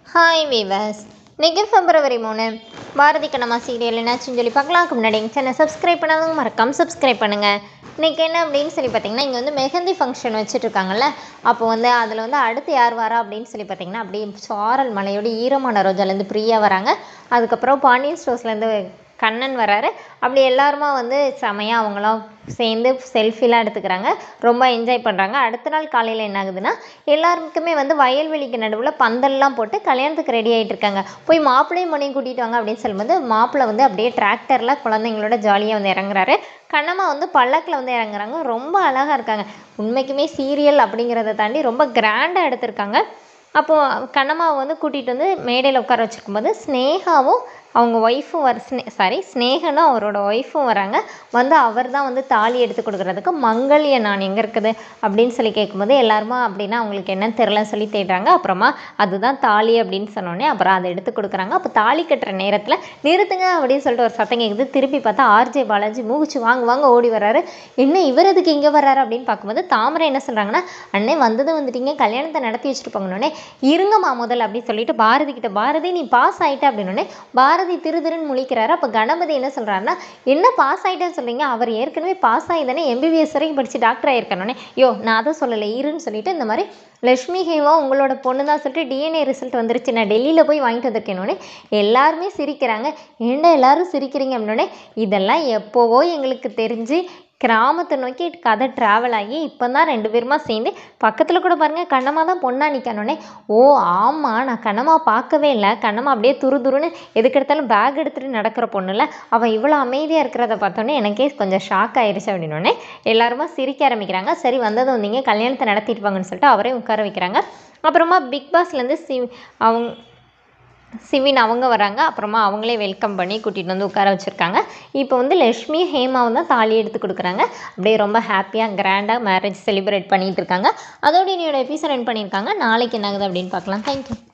hi viewers இன்னைக்கு பிப்ரவரி மூணு Bharathi Kannamma serial என்னாச்சுன்னு சொல்லி பார்க்கலாம் அதுக்கு முன்னாடி எங்கள் சேனல் சப்ஸ்கிரைப் பண்ணாதவங்க மறக்காம சப்ஸ்கிரைப் பண்ணுங்கள் இன்றைக்கி என்ன அப்படின்னு சொல்லி பார்த்தீங்கன்னா இங்கே வந்து மெஹந்தி ஃபங்க்ஷன் வச்சுட்ருக்காங்கல்ல அப்போ வந்து அதில் வந்து அடுத்து யார் வரா அப்படின்னு சொல்லி பார்த்தீங்கன்னா அப்படியே சாரல் மலையோட ஈரமான ரோஜாலேருந்து பிரியா வராங்க அதுக்கப்புறம் பாண்டியன் ஸ்டோர்ஸ்லேருந்து கண்ணன் வராரு அப்படி எல்லாருமா வந்து செமையாக அவங்களாம் சேர்ந்து செல்ஃபிலாம் எடுத்துக்கிறாங்க ரொம்ப என்ஜாய் பண்ணுறாங்க அடுத்த நாள் காலையில் என்ன ஆகுதுன்னா எல்லாருக்குமே வந்து வயல்வெளிக்கு நடுவில் பந்தல்லாம் போட்டு கல்யாணத்துக்கு ரெடி ஆகிட்டு இருக்காங்க போய் மாப்பிள்ளையும் மணியும் கூட்டிகிட்டு வாங்க அப்படின்னு சொல்லும்போது மாப்பிள்ளை வந்து அப்படியே டிராக்டரில் குழந்தைங்களோட ஜாலியாக வந்து இறங்குறாரு கண்ணம்மா வந்து பல்லக்கில் வந்து இறங்குறாங்க ரொம்ப அழகாக இருக்காங்க உண்மைக்குமே சீரியல் அப்படிங்கிறத தாண்டி ரொம்ப கிராண்டாக எடுத்திருக்காங்க அப்போது கண்ணம்மாவை வந்து கூட்டிகிட்டு வந்து மேடையில் உட்கார வச்சுருக்கும்போது ஸ்னேகாவும் அவங்க ஒய்ஃபும் வர ஸ்னே சாரி ஸ்னேகனும் அவரோட ஒய்ஃபும் வராங்க வந்து அவர் தான் வந்து தாலி எடுத்து கொடுக்குறதுக்கு மங்கல்ய நான் எங்கே இருக்குது அப்படின்னு சொல்லி கேட்கும்போது எல்லாருமா அப்படின்னா அவங்களுக்கு என்னன்னு தெரிலன்னு சொல்லி தேடுறாங்க அப்புறமா அதுதான் தாலி அப்படின்னு சொன்னோடனே அப்புறம் அதை எடுத்து கொடுக்குறாங்க அப்போ தாலி கட்டுற நேரத்தில் நிறுத்துங்க அப்படின்னு சொல்லிட்டு ஒரு சத்தம் கேட்குது திருப்பி பார்த்தா ஆர்ஜே பாலாஜி மூகுச்சு வாங்க வாங்க ஓடி வராரு என்ன இவர் எதுக்கு இங்கே வர்றாரு அப்படின்னு பார்க்கும்போது தாமரை என்ன சொல்கிறாங்கன்னா அண்ணே வந்தது வந்துட்டீங்க கல்யாணத்தை நடத்தி வச்சுட்டு போங்கன்னொடனே இருங்கம்மா முதல்ல அப்படின்னு சொல்லிட்டு பாரதி கிட்ட பாரதி நீ பாஸ் ஆயிட்ட அப்படின்னோடனே பாரதி திரு திருன்னு முழிக்கிறாரு அப்போ கணபதி என்ன சொல்கிறாருன்னா என்ன பாஸ் ஆகிட்டேன்னு சொல்கிறீங்க அவர் ஏற்கனவே பாஸ் ஆகி தானே எம்பிபிஎஸ் வரைக்கும் படித்து டாக்டர் ஆயிருக்கணுன்னே யோ நான் அதை சொல்லலை இருன்னு சொல்லிட்டு இந்த மாதிரி லக்ஷ்மி ஹேவா உங்களோட பொண்ணு தான் சொல்லிட்டு டிஎன்ஏ ரிசல்ட் வந்துருச்சு நான் டெல்லியில் போய் வாங்கிட்டு வந்திருக்கேனோடனே எல்லாருமே சிரிக்கிறாங்க ஏண்டா எல்லாரும் சிரிக்கிறீங்க அப்படின்னோடனே இதெல்லாம் எப்போவோ எங்களுக்கு தெரிஞ்சு கிராமத்தை நோக்கி கதை ட்ராவல் ஆகி இப்போ தான் ரெண்டு பேருமா சேர்ந்து பக்கத்தில் கூட பாருங்கள் கண்ணம்மா தான் பொண்ணா நிற்கணுன்னே ஓ ஆமாம் நான் கண்ணம்மா பார்க்கவே இல்லை கண்ணம்மா அப்படியே துரு துருன்னு எதுக்கெடுத்தாலும் பேக் எடுத்துகிட்டு நடக்கிற பொண்ணுல அவள் இவ்வளோ அமைதியாக இருக்கிறத பார்த்தோன்னே எனக்கே கொஞ்சம் ஷாக் ஆயிடுச்சு அப்படின்னோடனே எல்லாருமா சிரிக்க ஆரம்பிக்கிறாங்க சரி வந்ததும் வந்தீங்க கல்யாணத்தை நடத்திட்டு வாங்கன்னு சொல்லிட்டு அவரையும் உட்கார வைக்கிறாங்க அப்புறமா பிக் பாஸ்லேருந்து சி அவங்க சிவின் அவங்க வராங்க அப்புறமா அவங்களே வெல்கம் பண்ணி கூட்டிகிட்டு வந்து உட்கார வச்சுருக்காங்க இப்போ வந்து லக்ஷ்மி ஹேமாவும் தான் தாலி எடுத்து கொடுக்குறாங்க அப்படியே ரொம்ப ஹாப்பியாக கிராண்டாக மேரேஜ் செலிப்ரேட் பண்ணிகிட்டு இருக்காங்க அதோட என்னோட எபிசோட் ரன் பண்ணியிருக்காங்க நாளைக்கு என்ன ஆகுது அப்படின்னு பார்க்கலாம் தேங்க்யூ